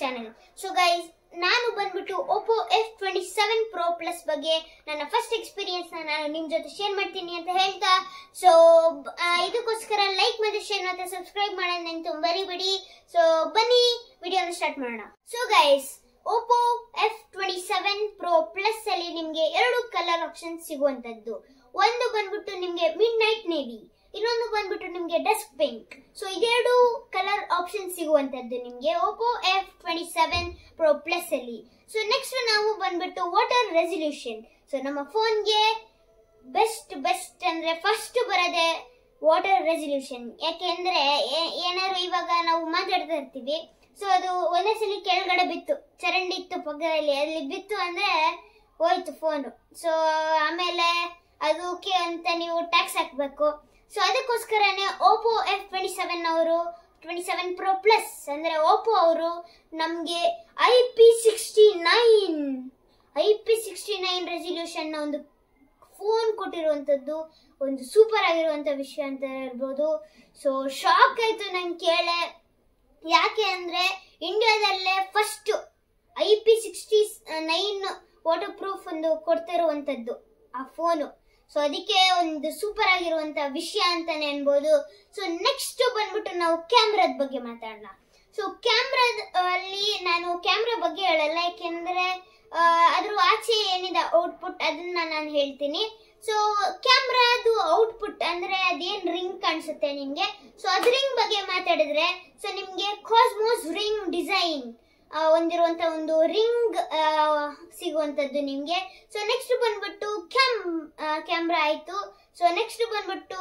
channel so guys ನಾನು ಬಂದ್ಬಿಟ್ಟು Oppo F twenty seven pro plus ಬಗ್ಗೆ ನನ್ನ ಫಸ್ಟ್ ಎಕ್ಸ್ಪೀರಿಯನ್ಸ್ ನಾನು ನಿಮ್ ಜೊತೆ ಶೇರ್ ಮಾಡ್ತೀನಿ ಅಂತ ಹೇಳ್ತಾ ಸೊ ಇದಕ್ಕೋಸ್ಕರ ಲೈಕ್ ಮತ್ತೆ ಶೇರ್ ಮತ್ತೆ ಸಬ್ಸ್ಕ್ರೈಬ್ ಮಾಡೋದಂತೂ ಮರಿಬೇಡಿ ಸೊ ಬನ್ನಿ ವಿಡಿಯೋನ ಸ್ಟಾರ್ಟ್ ಮಾಡೋಣ so guys Oppo F twenty seven pro plus ಅಲ್ಲಿ ನಿಮ್ಗೆ ಎರಡು ಕಲರ್ ಆಪ್ಷನ್ ಸಿಗುವಂತದ್ದು ಒಂದು ಬಂದ್ಬಿಟ್ಟು ನಿಮ್ಗೆ ಮಿಡ್ ನೈಟ್ ನೇವಿ ಇನ್ನೊಂದು ಬಂದ್ಬಿಟ್ಟು ನಿಮ್ಗೆ ಡಸ್ಕ್ ಪಿಂಕ್ ಸೊ ಇದೆರಡು ಕಲರ್ ಆಪ್ಷನ್ ಸಿಗುವಂತದ್ದು ನಿಮ್ಗೆ Oppo F twenty seven pro plus ಅಲ್ಲಿ ಸೊ ನೆಕ್ಸ್ಟ್ ನಾವು ಬಂದ್ಬಿಟ್ಟು ವಾಟರ್ ರೆಸಲ್ಯೂಷನ್ ಸೊ ನಮ್ಮ ಫೋನ್ಗೆ ಬೆಸ್ಟ್ ಬೆಸ್ಟ್ ಅಂದ್ರೆ ಫಸ್ಟ್ ಬರೋದೆ ವಾಟರ್ ರೆಸಲ್ಯೂಷನ್ ಯಾಕೆಂದ್ರೆ ಏ- ಏನಾದ್ರು ಇವಾಗ ನಾವು ಮಾತಾಡ್ತಾ ಇರ್ತೀವಿ ಸೊ ಅದು ಒಂದೊಂದ್ಸಲಿ ಕೆಳಗಡೆ ಬಿತ್ತು ಚರಂಡಿ ಇತ್ತು ಪಕ್ಕದಲ್ಲಿ ಅಲ್ಲಿ ಬಿತ್ತು ಅಂದ್ರೆ ಹೋಯ್ತು ಫೋನು ಸೊ ಆಮೇಲೆ ಅದಕ್ಕೆ ಅಂತ ನೀವು ಟ್ಯಾಕ್ಸ್ ಹಾಕ್ಬೇಕು ಸೊ ಅದಕ್ಕೋಸ್ಕರನೇ ಓಪೋ ಎಫ್ ಟ್ವೆಂಟಿ ಸೆವೆನ್ ಅವರು ಟ್ವೆಂಟಿ ಸೆವೆನ್ ಪ್ರೋ ಪ್ಲಸ್ ಅಂದ್ರೆ ಓಪೋ ಅವರು ನಮಗೆ I P sixty nine I P sixty nine resolution ಒಂದು ಫೋನ್ ಕೊಟ್ಟಿರುವಂಥದ್ದು ಒಂದು ಸೂಪರ್ ಆಗಿರುವಂಥ ವಿಷಯ ಅಂತ ಹೇಳ್ಬೋದು ಸೊ ಶಾಕ್ ಆಯ್ತು ನಂಗೆ ಕೇಳೆ ಯಾಕೆ ಅಂದ್ರೆ ಇಂಡಿಯಾದಲ್ಲೇ first I P sixty nine waterproof ಒಂದು ಕೊಡ್ತಿರುವಂಥದ್ದು ಆ ಫೋನು ಸೊ ಅದಕ್ಕೆ ಒಂದು ಸೂಪರ್ ಆಗಿರುವಂತ ವಿಷಯ ಅಂತಾನೆ ಅನ್ಬೋದು ಸೊ ನೆಕ್ಸ್ಟ್ ಬಂದ್ಬಿಟ್ಟು ನಾವು ಕ್ಯಾಮ್ರಾದ ಬಗ್ಗೆ ಮಾತಾಡೋಣ ಸೊ ಕ್ಯಾಮ್ರಾದ ಅಲ್ಲಿ ನಾನು ಕ್ಯಾಮ್ರಾ ಬಗ್ಗೆ ಹೇಳಲ್ಲ ಯಾಕೆಂದ್ರೆ ಆ, ಅದ್ರ ಆಚೆ ಏನಿದೆ ಔಟ್ಪುಟ್ ಅದನ್ನ ನಾನು ಹೇಳ್ತೀನಿ ಸೊ ಕ್ಯಾಮ್ರಾದು ಔಟ್ಪುಟ್ ಅಂದ್ರೆ ಅದೇನ್ ರಿಂಗ್ ಕಾಣಿಸುತ್ತೆ ನಿಮ್ಗೆ ಸೊ ಅದ್ ರಿಂಗ್ ಬಗ್ಗೆ ಮಾತಾಡಿದ್ರೆ ಸೊ ನಿಮ್ಗೆ ಕಾಸ್ಮೋಸ್ ರಿಂಗ್ ಡಿಸೈನ್ ಹೊಂದಿರುವಂತ ಒಂದು ರಿಂಗ್ ಸಿಗುವಂತದ್ದು ನಿಮ್ಗೆ ಸೊ ನೆಕ್ಸ್ಟ್ ಬಂದ್ಬಿಟ್ಟು ಕ್ಯಾಮ್ ಕ್ಯಾಮ್ರಾ ಆಯ್ತು ಸೊ ನೆಕ್ಸ್ಟ್ ಬಂದ್ಬಿಟ್ಟು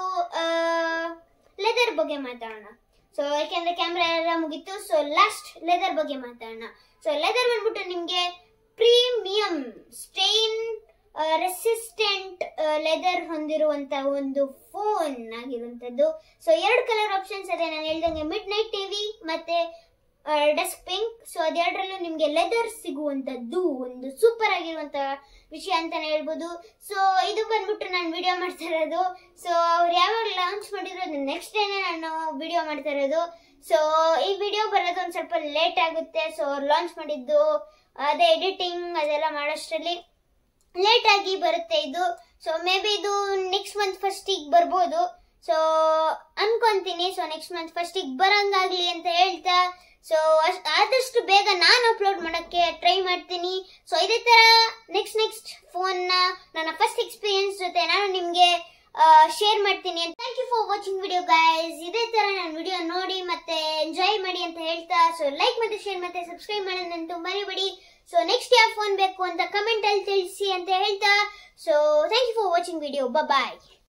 ಲೆದರ್ ಬಗ್ಗೆ ಮಾತಾಡೋಣ ಸೊ ಯಾಕೆಂದ್ರೆ ಕ್ಯಾಮ್ರಾ ಎಲ್ಲ ಮುಗೀತು ಸೊ ಲಾಸ್ಟ್ ಲೆದರ್ ಬಗ್ಗೆ ಮಾತಾಡೋಣ ಸೊ ಲೆದರ್ ಬಂದ್ಬಿಟ್ಟು ನಿಮ್ಗೆ ಪ್ರೀಮಿಯಂ ಸ್ಟೈನ್ ರೆಸಿಸ್ಟೆಂಟ್ ಲೆದರ್ ಹೊಂದಿರುವಂತ ಒಂದು ಫೋನ್ ಆಗಿರುವಂತದ್ದು ಸೊ ಎರಡು ಕಲರ್ ಆಪ್ಷನ್ಸ್ ಅದೇ ನಾನು ಹೇಳ್ದಂಗೆ ಮಿಡ್ ನೈಟ್ ಟಿವಿ ಮತ್ತೆ ಡಸ್ಕ್ ಪಿಂಕ್ ಸೊ ಅದೆರಡರಲ್ಲೂ ನಿಮ್ಗೆ ಲೆದರ್ ಸಿಗುವಂತದ್ದು ಒಂದು ಸೂಪರ್ ಆಗಿರುವಂತ ವಿಷಯ ಅಂತಾನೆ ಹೇಳ್ಬೋದು ಸೊ ಇದು ಬಂದ್ಬಿಟ್ಟು ನಾನು ವಿಡಿಯೋ ಮಾಡ್ತಾ ಇರೋದು ಸೊ ಅವ್ರು ಯಾವಾಗ ಲಾಂಚ್ ಮಾಡಿದ್ರು ನೆಕ್ಸ್ಟ್ ಡೇನೆ ನಾನು ವಿಡಿಯೋ ಮಾಡ್ತಾ ಇರೋದು ಸೊ ಈ ವಿಡಿಯೋ ಬರೋದು ಒಂದು ಸ್ವಲ್ಪ ಲೇಟ್ ಆಗುತ್ತೆ ಸೊ ಅವ್ರು ಲಾಂಚ್ ಮಾಡಿದ್ದು ಅದೇ ಎಡಿಟಿಂಗ್ ಅದೆಲ್ಲ ಮಾಡೋಷ್ಟರಲ್ಲಿ ಲೇಟ್ ಆಗಿ ಬರುತ್ತೆ ಇದು ಸೊ ಮೇ ಬಿ ಇದು ನೆಕ್ಸ್ಟ್ ಮಂತ್ ಫಸ್ಟಿಗೆ ಬರ್ಬೋದು ಸೊ ಅನ್ಕೊಂತೀನಿ ಸೊ ನೆಕ್ಸ್ಟ್ ಮಂತ್ ಫಸ್ಟಿಗೆ ಬರಂಗಾಗ್ಲಿ ಅಂತ ಹೇಳ್ತಾ ಸೊ ಆದಷ್ಟು ಬೇಗ ನಾನು ಅಪ್ಲೋಡ್ ಮಾಡಕ್ಕೆ ಟ್ರೈ ಮಾಡ್ತೀನಿ ಸೊ ಇದೇ ತರ ನೆಕ್ಸ್ಟ್ ನೆಕ್ಸ್ಟ್ ಫೋನ್ ನ ನನ್ನ ಫಸ್ಟ್ ಎಕ್ಸ್ಪೀರಿಯನ್ಸ್ ಜೊತೆ ನಾನು ನಿಮ್ಗೆ ಶೇರ್ ಮಾಡ್ತೀನಿ ಅಂತ thank you for watching video guys ಇದೇ ತರ ನಾನು ವಿಡಿಯೋ ನೋಡಿ ಮತ್ತೆ ಎಂಜಾಯ್ ಮಾಡಿ ಅಂತ ಹೇಳ್ತಾ ಸೊ ಲೈಕ್ ಮತ್ತೆ ಶೇರ್ ಮತ್ತೆ ಸಬ್ಸ್ಕ್ರೈಬ್ ಮಾಡೋದಂತೂ ಮರಿಬೇಡಿ ಸೊ ನೆಕ್ಸ್ಟ್ ಯಾವ ಫೋನ್ ಬೇಕು ಅಂತ ಕಮೆಂಟ್ ಅಲ್ಲಿ ತಿಳಿಸಿ ಅಂತ ಹೇಳ್ತಾ so thank you for watching video bye